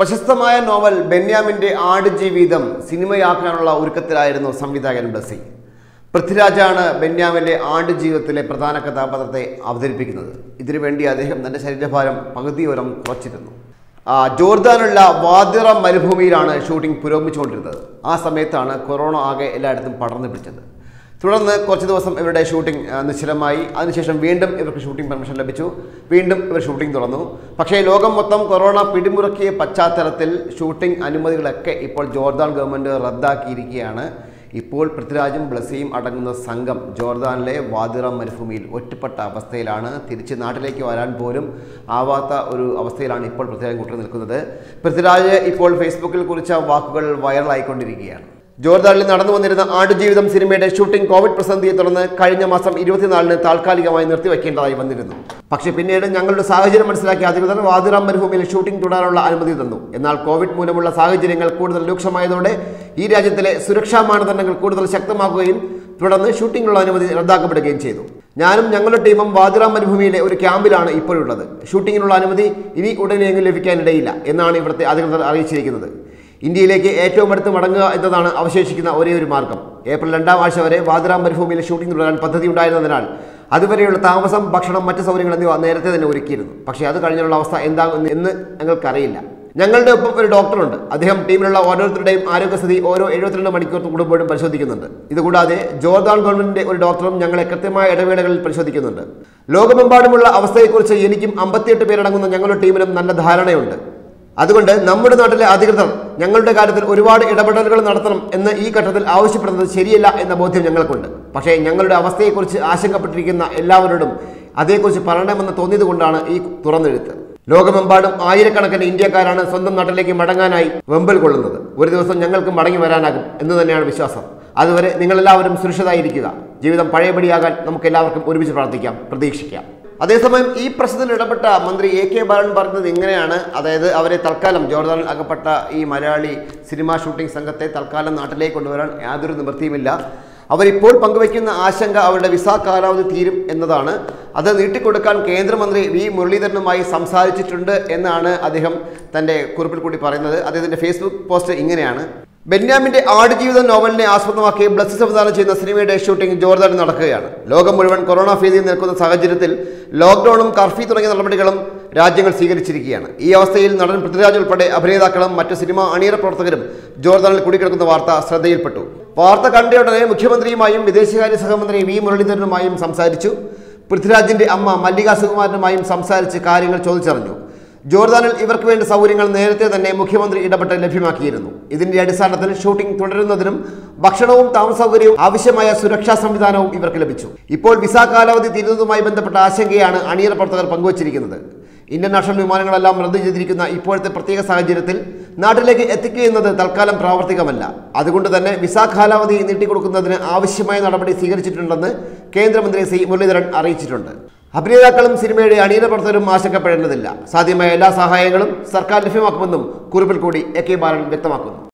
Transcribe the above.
പ്രശസ്തമായ നോവൽ ബെന്യാമിന്റെ ആടുജീവിതം സിനിമയാക്കാനുള്ള ഒരുക്കത്തിലായിരുന്നു സംവിധായകൻ ബ്ലസി പൃഥ്വിരാജാണ് ബെന്യാമിന്റെ ആടുജീവിതത്തിലെ പ്രധാന കഥാപാത്രത്തെ അവതരിപ്പിക്കുന്നത് ഇതിനുവേണ്ടി അദ്ദേഹം തന്റെ ശരീരഭാരം പകുതിയോരം കുറച്ചിരുന്നു ആ, ജോർദാനുള്ള വാദിറ മരുഭൂമിയിലാണ് ഷൂട്ടിംഗ് പുരോഗമിച്ചുകൊണ്ടിരുന്നത് ആ സമയത്താണ് കൊറോണ ആകെ എല്ലായിടത്തും പടർന്നു പിടിച്ചത് തുടർന്ന് കുറച്ച് ദിവസം ഇവരുടെ ഷൂട്ടിംഗ് ആ, നിശ്ചലമായി അതിനുശേഷം വീണ്ടും ഇവർക്ക് ഷൂട്ടിംഗ് പെർമിഷൻ ലഭിച്ചു വീണ്ടും ഇവർ ഷൂട്ടിംഗ് തുറന്നു പക്ഷേ ലോകം മൊത്തം കൊറോണ പിടിമുറക്കിയ പശ്ചാത്തലത്തിൽ ഷൂട്ടിംഗ് അനുമതികളൊക്കെ ഇപ്പോൾ ജോർദാൻ ഗവൺമെൻറ് റദ്ദാക്കിയിരിക്കുകയാണ് ഇപ്പോൾ പൃഥ്വിരാജും ബ്ലസിയും അടങ്ങുന്ന സംഘം ജോർദാനിലെ വാദിറ മരുഭൂമിയിൽ ഒറ്റപ്പെട്ട അവസ്ഥയിലാണ് തിരിച്ച് നാട്ടിലേക്ക് വരാൻ പോലും ആവാത്ത ഒരു അവസ്ഥയിലാണ് ഇപ്പോൾ പൃഥ്വിരാജ് കൂട്ടർ നിൽക്കുന്നത് പൃഥ്വിരാജ് ഇപ്പോൾ ഫേസ്ബുക്കിൽ കുറിച്ച വാക്കുകൾ വൈറലായിക്കൊണ്ടിരിക്കുകയാണ് ജോർദാനിൽ നടന്നു വന്നിരുന്ന ആടുജീവിതം സിനിമയുടെ ഷൂട്ടിംഗ് കോവിഡ് പ്രതിസന്ധിയെ തുടർന്ന് കഴിഞ്ഞ മാസം ഇരുപത്തിനാലിന് താൽക്കാലികമായി നിർത്തിവെക്കേണ്ടതായി വന്നിരുന്നു പക്ഷേ പിന്നീട് ഞങ്ങളുടെ സാഹചര്യം മനസ്സിലാക്കി അധികൃതർ വാദിറാം മരുഭൂമിയിൽ ഷൂട്ടിംഗ് തുടരാനുള്ള അനുമതി തന്നു എന്നാൽ കോവിഡ് മൂലമുള്ള സാഹചര്യങ്ങൾ കൂടുതൽ രൂക്ഷമായതോടെ ഈ രാജ്യത്തിലെ സുരക്ഷാ മാനദണ്ഡങ്ങൾ കൂടുതൽ ശക്തമാക്കുകയും തുടർന്ന് ഷൂട്ടിംഗിനുള്ള അനുമതി റദ്ദാക്കപ്പെടുകയും ചെയ്തു ഞാനും ഞങ്ങളുടെ ടീമും വാദിറാം മരുഭൂമിയിലെ ഒരു ക്യാമ്പിലാണ് ഇപ്പോഴുള്ളത് ഷൂട്ടിങ്ങിനുള്ള അനുമതി ഇനി ഉടനെയെങ്കിലും ലഭിക്കാനിടയില്ല എന്നാണ് ഇവിടുത്തെ അധികൃതർ അറിയിച്ചിരിക്കുന്നത് ഇന്ത്യയിലേക്ക് ഏറ്റവും അടുത്ത് മടങ്ങുക എന്നതാണ് അവശേഷിക്കുന്ന ഒരേ ഒരു മാർഗം ഏപ്രിൽ രണ്ടാം ആഴ്ച വരെ വാദിറാം മരുഭൂമിയിൽ ഷൂട്ടിംഗ് തുടരാൻ പദ്ധതി ഉണ്ടായിരുന്നതിനാൽ അതുവരെയുള്ള താമസം ഭക്ഷണം മറ്റ് സൗകര്യങ്ങൾ എന്നിവ നേരത്തെ തന്നെ ഒരുക്കിയിരുന്നു പക്ഷേ അത് കഴിഞ്ഞുള്ള അവസ്ഥ എന്താകും എന്ന് ഞങ്ങൾക്കറിയില്ല ഞങ്ങളുടെ ഒപ്പം ഒരു ഡോക്ടറുണ്ട് അദ്ദേഹം ടീമിലുള്ള ഓരോരുത്തരുടെയും ആരോഗ്യസ്ഥിതി ഓരോ എഴുപത്തിരണ്ട് മണിക്കൂർ കൂടുമ്പോഴും പരിശോധിക്കുന്നുണ്ട് ഇതുകൂടാതെ ജോർദാൻ ഗവൺമെന്റിന്റെ ഒരു ഡോക്ടറും ഞങ്ങളെ കൃത്യമായ ഇടവേളകളിൽ പരിശോധിക്കുന്നുണ്ട് ലോകമെമ്പാടുമുള്ള അവസ്ഥയെക്കുറിച്ച് എനിക്കും അമ്പത്തിയെട്ട് പേരടങ്ങുന്ന ഞങ്ങളുടെ ടീമിനും നല്ല ധാരണയുണ്ട് അതുകൊണ്ട് നമ്മുടെ നാട്ടിലെ അധികൃതർ ഞങ്ങളുടെ കാര്യത്തിൽ ഒരുപാട് ഇടപെടലുകൾ നടത്തണം എന്ന് ഈ ഘട്ടത്തിൽ ആവശ്യപ്പെടുന്നത് ശരിയല്ല എന്ന ബോധ്യം ഞങ്ങൾക്കുണ്ട് പക്ഷേ ഞങ്ങളുടെ അവസ്ഥയെക്കുറിച്ച് ആശങ്കപ്പെട്ടിരിക്കുന്ന എല്ലാവരോടും അതേക്കുറിച്ച് പറയണമെന്ന് തോന്നിയത് കൊണ്ടാണ് ഈ തുറന്നെഴുത്ത് ലോകമെമ്പാടും ആയിരക്കണക്കിന് ഇന്ത്യക്കാരാണ് സ്വന്തം നാട്ടിലേക്ക് മടങ്ങാനായി വെമ്പൽ കൊള്ളുന്നത് ഒരു ദിവസം ഞങ്ങൾക്ക് മടങ്ങി വരാനാകും എന്ന് തന്നെയാണ് വിശ്വാസം അതുവരെ നിങ്ങളെല്ലാവരും സുരക്ഷിതരായിരിക്കുക ജീവിതം പഴയപടിയാകാൻ നമുക്ക് എല്ലാവർക്കും ഒരുമിച്ച് പ്രാർത്ഥിക്കാം പ്രതീക്ഷിക്കാം അതേസമയം ഈ പ്രശ്നത്തിൽ ഇടപെട്ട മന്ത്രി എ കെ ബാലൻ പറഞ്ഞത് ഇങ്ങനെയാണ് അതായത് അവരെ തൽക്കാലം ജോർദാനിൽ അകപ്പെട്ട ഈ മലയാളി സിനിമാ ഷൂട്ടിംഗ് സംഘത്തെ തൽക്കാലം നാട്ടിലേക്ക് കൊണ്ടുവരാൻ യാതൊരു നിവൃത്തിയുമില്ല അവരിപ്പോൾ പങ്കുവയ്ക്കുന്ന ആശങ്ക അവരുടെ വിസ കാലാവധി തീരും എന്നതാണ് അത് നീട്ടിക്കൊടുക്കാൻ കേന്ദ്രമന്ത്രി വി മുരളീധരനുമായി സംസാരിച്ചിട്ടുണ്ട് എന്നാണ് അദ്ദേഹം തൻ്റെ കുറിപ്പിൽ കൂടി പറയുന്നത് അദ്ദേഹത്തിൻ്റെ ഫേസ്ബുക്ക് പോസ്റ്റ് ഇങ്ങനെയാണ് ബെന്യാമിന്റെ ആടുജീവിതം നോവലിനെ ആസ്പദമാക്കി ബ്ലസ് സംവിധാനം ചെയ്യുന്ന സിനിമയുടെ ഷൂട്ടിംഗ് ജോർദാനിൽ നടക്കുകയാണ് ലോകം മുഴുവൻ കൊറോണ ഭീതിയിൽ നിൽക്കുന്ന സാഹചര്യത്തിൽ ലോക്ക്ഡൌണും കർഫ്യൂ തുടങ്ങിയ നടപടികളും രാജ്യങ്ങൾ സ്വീകരിച്ചിരിക്കുകയാണ് ഈ അവസ്ഥയിൽ നടൻ പൃഥ്വിരാജ് ഉൾപ്പെടെ അഭിനേതാക്കളും മറ്റ് സിനിമാ അണിയറ പ്രവർത്തകരും ജോർദാനിൽ കുടിക്കിടക്കുന്ന വാർത്ത ശ്രദ്ധയിൽപ്പെട്ടു വാർത്ത കണ്ടയുടനെ മുഖ്യമന്ത്രിയുമായും വിദേശകാര്യ സഹമന്ത്രി വി മുരളീധരനുമായും സംസാരിച്ചു പൃഥ്വിരാജിന്റെ അമ്മ മല്ലിക സുകുമാരനുമായും സംസാരിച്ച് കാര്യങ്ങൾ ചോദിച്ചറിഞ്ഞു ജോർദാനിൽ ഇവർക്ക് വേണ്ട സൗകര്യങ്ങൾ നേരത്തെ തന്നെ മുഖ്യമന്ത്രി ഇടപെട്ട് ലഭ്യമാക്കിയിരുന്നു ഇതിന്റെ അടിസ്ഥാനത്തിൽ ഷൂട്ടിംഗ് തുടരുന്നതിനും ഭക്ഷണവും താമസ സൗകര്യവും ആവശ്യമായ സുരക്ഷാ സംവിധാനവും ഇവർക്ക് ലഭിച്ചു ഇപ്പോൾ വിസ കാലാവധി തീരുന്നതുമായി ബന്ധപ്പെട്ട ആശങ്കയാണ് അണിയറ പ്രവർത്തകർ പങ്കുവച്ചിരിക്കുന്നത് ഇന്ത്യൻ നാഷണൽ വിമാനങ്ങളെല്ലാം റദ്ദു ചെയ്തിരിക്കുന്ന ഇപ്പോഴത്തെ പ്രത്യേക സാഹചര്യത്തിൽ നാട്ടിലേക്ക് എത്തിക്കുക എന്നത് തൽക്കാലം പ്രാവർത്തികമല്ല അതുകൊണ്ട് തന്നെ വിസ കാലാവധി നീട്ടിക്കൊടുക്കുന്നതിന് ആവശ്യമായ നടപടി സ്വീകരിച്ചിട്ടുണ്ടെന്ന് കേന്ദ്രമന്ത്രി സി മുരളീധരൻ അറിയിച്ചിട്ടുണ്ട് അഭിനേതാക്കളും സിനിമയുടെ അണിയറ പ്രവർത്തകരും ആശങ്കപ്പെടേണ്ടതില്ല സാധ്യമായ എല്ലാ സഹായങ്ങളും സർക്കാർ ലഭ്യമാക്കുമെന്നും കുറിപ്പിൽ കൂടി എ കെ ബാലൻ വ്യക്തമാക്കുന്നു